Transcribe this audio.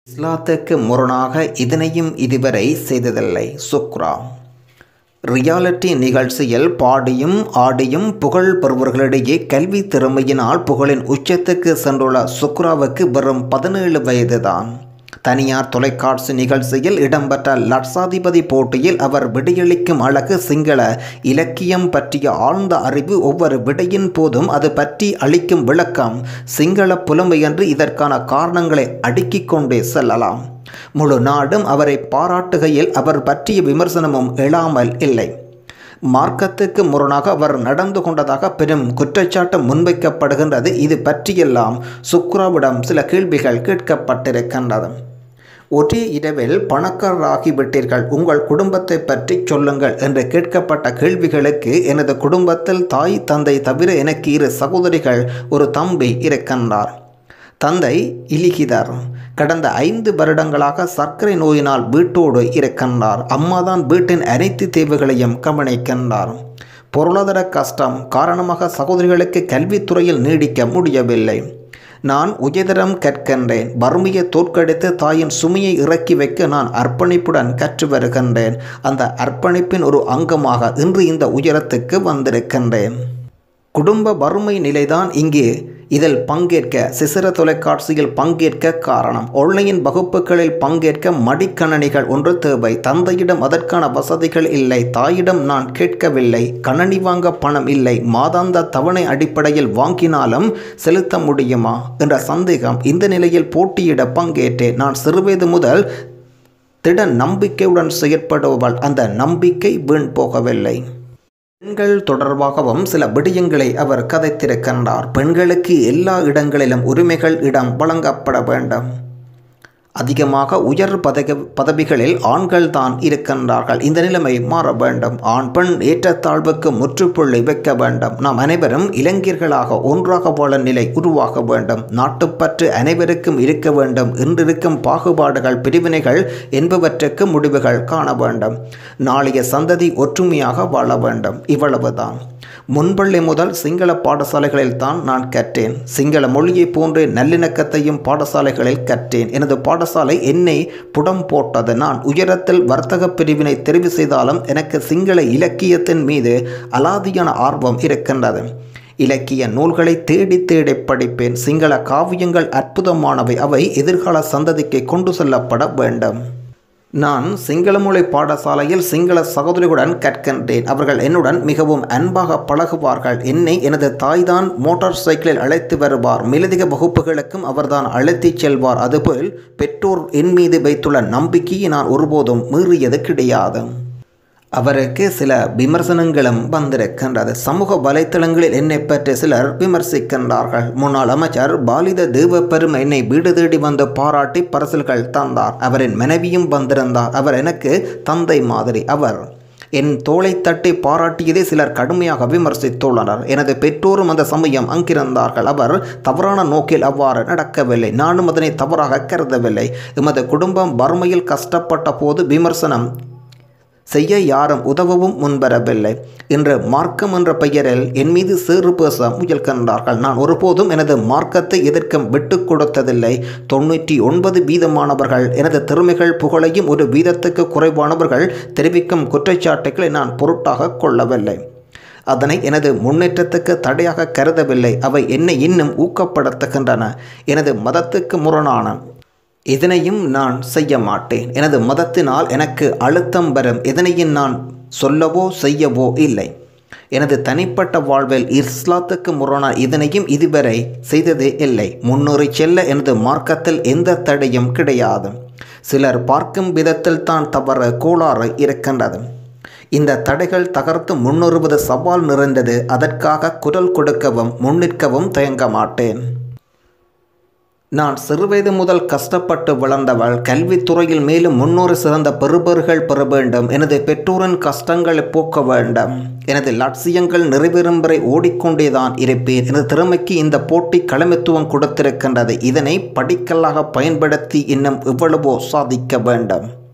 இஸ்லாத்துக்கு முரணாக இதனையும் இதுவரை செய்ததில்லை சுக்ரா ரியாலிட்டி நிகழ்ச்சியில் பாடியும் ஆடியும் புகழ் பெறுபவர்களிடையே கல்வி திறமையினால் புகழின் உச்சத்துக்கு சென்றுள்ள சுக்ராவுக்கு வெறும் பதினேழு வயதுதான் தனியார் தொலைக்காட்சி நிகழ்ச்சியில் இடம்பெற்ற லட்சாதிபதி போட்டியில் அவர் விடையளிக்கும் அழகு சிங்கள இலக்கியம் பற்றிய ஆழ்ந்த அறிவு ஒவ்வொரு விடையின் போதும் அது பற்றி அளிக்கும் விளக்கம் சிங்கள புலமை என்று இதற்கான காரணங்களை அடுக்கிக் கொண்டே செல்லலாம் முழு நாடும் அவரை பாராட்டுகையில் அவர் பற்றிய விமர்சனமும் எழாமல் இல்லை மார்க்கத்துக்கு முரணாக அவர் நடந்து கொண்டதாக பெரும் குற்றச்சாட்டு முன்வைக்கப்படுகின்றது இது பற்றியெல்லாம் சுக்ராவிடம் சில கேள்விகள் கேட்கப்பட்டிருக்கின்றது ஒரே இரவில் பணக்காரராகிவிட்டீர்கள் உங்கள் குடும்பத்தை பற்றி சொல்லுங்கள் என்று கேட்கப்பட்ட கேள்விகளுக்கு எனது குடும்பத்தில் தாய் தந்தை தவிர எனக்கு இரு சகோதரிகள் ஒரு தம்பி இருக்கின்றார் தந்தை இலிகிதர் கடந்த ஐந்து வருடங்களாக சர்க்கரை நோயினால் வீட்டோடு இருக்கின்றார் அம்மாதான் வீட்டின் அனைத்து தேவைகளையும் கவனிக்கின்றார் பொருளாதார கஷ்டம் காரணமாக சகோதரிகளுக்கு கல்வித்துறையில் நீடிக்க முடியவில்லை நான் உயர்தரம் கற்கின்றேன் வறுமையை தோற்கடித்து தாயின் சுமையை இறக்கி வைக்க நான் அர்ப்பணிப்புடன் கற்று வருகின்றேன் அந்த அர்ப்பணிப்பின் ஒரு அங்கமாக இன்று இந்த உயரத்துக்கு வந்திருக்கின்றேன் குடும்ப வறுமை நிலைதான் இங்கே இதில் பங்கேற்க சிசிர தொலைக்காட்சியில் பங்கேற்க காரணம் ஆன்லைன் வகுப்புகளில் பங்கேற்க மடிக்கணனிகள் ஒன்று தேவை தந்தையிடம் அதற்கான வசதிகள் இல்லை தாயிடம் நான் கேட்கவில்லை கணனி வாங்க பணம் இல்லை மாதாந்த தவணை அடிப்படையில் வாங்கினாலும் செலுத்த முடியுமா என்ற சந்தேகம் இந்த நிலையில் போட்டியிட பங்கேற்றேன் நான் சிறுவயது முதல் திட நம்பிக்கையுடன் செயற்படுபவள் அந்த நம்பிக்கை வீண் போகவில்லை பெண்கள் தொடர்பாகவும் சில விடயங்களை அவர் கதைத்திருக்கின்றார் பெண்களுக்கு எல்லா இடங்களிலும் உரிமைகள் இடம் வழங்கப்பட வேண்டும் அதிகமாக உயர் பதக பதவிகளில் ஆண்கள் தான் இருக்கின்றார்கள் இந்த நிலைமை மாற வேண்டும் ஆண் பெண் ஏற்றத்தாழ்வுக்கு முற்றுப்புள்ளி வைக்க வேண்டும் நாம் அனைவரும் இளைஞர்களாக ஒன்றாக வாழ நிலை உருவாக வேண்டும் நாட்டுப்பற்று அனைவருக்கும் இருக்க வேண்டும் இன்றிருக்கும் பாகுபாடுகள் பிரிவினைகள் என்பவற்றுக்கு முடிவுகள் காண வேண்டும் நாளைய சந்ததி ஒற்றுமையாக வாழ வேண்டும் இவ்வளவுதான் முன்பள்ளி முதல் சிங்கள பாடசாலைகளில் தான் நான் கற்றேன் சிங்கள மொழியை போன்று நல்லிணக்கத்தையும் பாடசாலைகளில் கற்றேன் எனது பாடசாலை என்னை புடம் போட்டது நான் உயரத்தில் வர்த்தக பிரிவினை தெரிவு செய்தாலும் எனக்கு சிங்கள இலக்கியத்தின் மீது அலாதியான ஆர்வம் இருக்கின்றது இலக்கிய நூல்களை தேடி தேடி படிப்பேன் சிங்கள காவியங்கள் அற்புதமானவை அவை எதிர்கால சந்ததிக்கு கொண்டு செல்லப்பட வேண்டும் நான் சிங்கள மொழி பாடசாலையில் சிங்கள சகோதரிகளுடன் கற்கின்றேன் அவர்கள் என்னுடன் மிகவும் அன்பாக பழகுவார்கள் என்னை எனது தாய்தான் மோட்டார் சைக்கிளில் அழைத்து வருவார் மேலதிக வகுப்புகளுக்கும் அவர்தான் அழைத்துச் செல்வார் அதுபோல் பெற்றோர் என் மீது வைத்துள்ள நம்பிக்கையை நான் ஒருபோதும் மீறியது கிடையாது அவருக்கு சில விமர்சனங்களும் வந்திருக்கின்றது சமூக வலைத்தளங்களில் என்னை பற்றி சிலர் விமர்சிக்கின்றார்கள் முன்னாள் அமைச்சர் பாலித தேவப்பெரும் என்னை வீடு தேடி வந்து பாராட்டி பரிசல்கள் தந்தார் அவரின் மனைவியும் வந்திருந்தார் அவர் எனக்கு தந்தை மாதிரி அவர் என் தோளை தட்டி பாராட்டியதை சிலர் கடுமையாக விமர்சித்துள்ளனர் எனது பெற்றோரும் அந்த சமயம் அங்கிருந்தார்கள் அவர் தவறான நோக்கில் அவ்வாறு நடக்கவில்லை நானும் அதனை தவறாக கருதவில்லை எமது குடும்பம் வறுமையில் கஷ்டப்பட்ட போது விமர்சனம் செய்ய யாரும் உதவவும் முன்வரவில்லை இன்று மார்க்கம் என்ற பெயரில் என் மீது சேறு பேச முயல்கின்றார்கள் நான் ஒருபோதும் எனது மார்க்கத்தை எதிர்க்க விட்டு கொடுத்ததில்லை தொண்ணூற்றி ஒன்பது வீதமானவர்கள் எனது திறமைகள் புகழையும் ஒரு வீதத்துக்கு குறைவானவர்கள் தெரிவிக்கும் குற்றச்சாட்டுகளை நான் பொருட்டாக கொள்ளவில்லை அதனை எனது முன்னேற்றத்துக்கு தடையாக கருதவில்லை அவை என்னை இன்னும் ஊக்கப்படுத்துகின்றன எனது மதத்துக்கு முரணான இதனையும் நான் செய்ய மாட்டேன் எனது மதத்தினால் எனக்கு அழுத்தம் வரும் எதனையும் நான் சொல்லவோ செய்யவோ இல்லை எனது தனிப்பட்ட வாழ்வில் இஸ்லாத்துக்கு முரணான இதனையும் இதுவரை செய்ததே இல்லை முன்னேறி செல்ல எனது மார்க்கத்தில் எந்த தடையும் கிடையாது சிலர் பார்க்கும் விதத்தில் தான் தவறு கோளாறு இருக்கின்றது இந்த தடைகள் தகர்த்து முன்னேறுவது சவால் நிறைந்தது அதற்காக குரல் கொடுக்கவும் முன்னிற்கவும் தயங்க மாட்டேன் நான் சிறுவயது முதல் கஷ்டப்பட்டு வளர்ந்தவள் கல்வித்துறையில் மேலும் முன்னூறு சிறந்த பெறுபர்கள் பெற வேண்டும் எனது பெற்றோரின் கஷ்டங்களை போக்க வேண்டும் எனது லட்சியங்கள் நிறைவேறும் வரை ஓடிக்கொண்டேதான் இருப்பேன் எனது திறமைக்கு இந்த போட்டி களமித்துவம் கொடுத்திருக்கின்றது இதனை படிக்கல்லாக பயன்படுத்தி இன்னும் எவ்வளவோ சாதிக்க வேண்டும்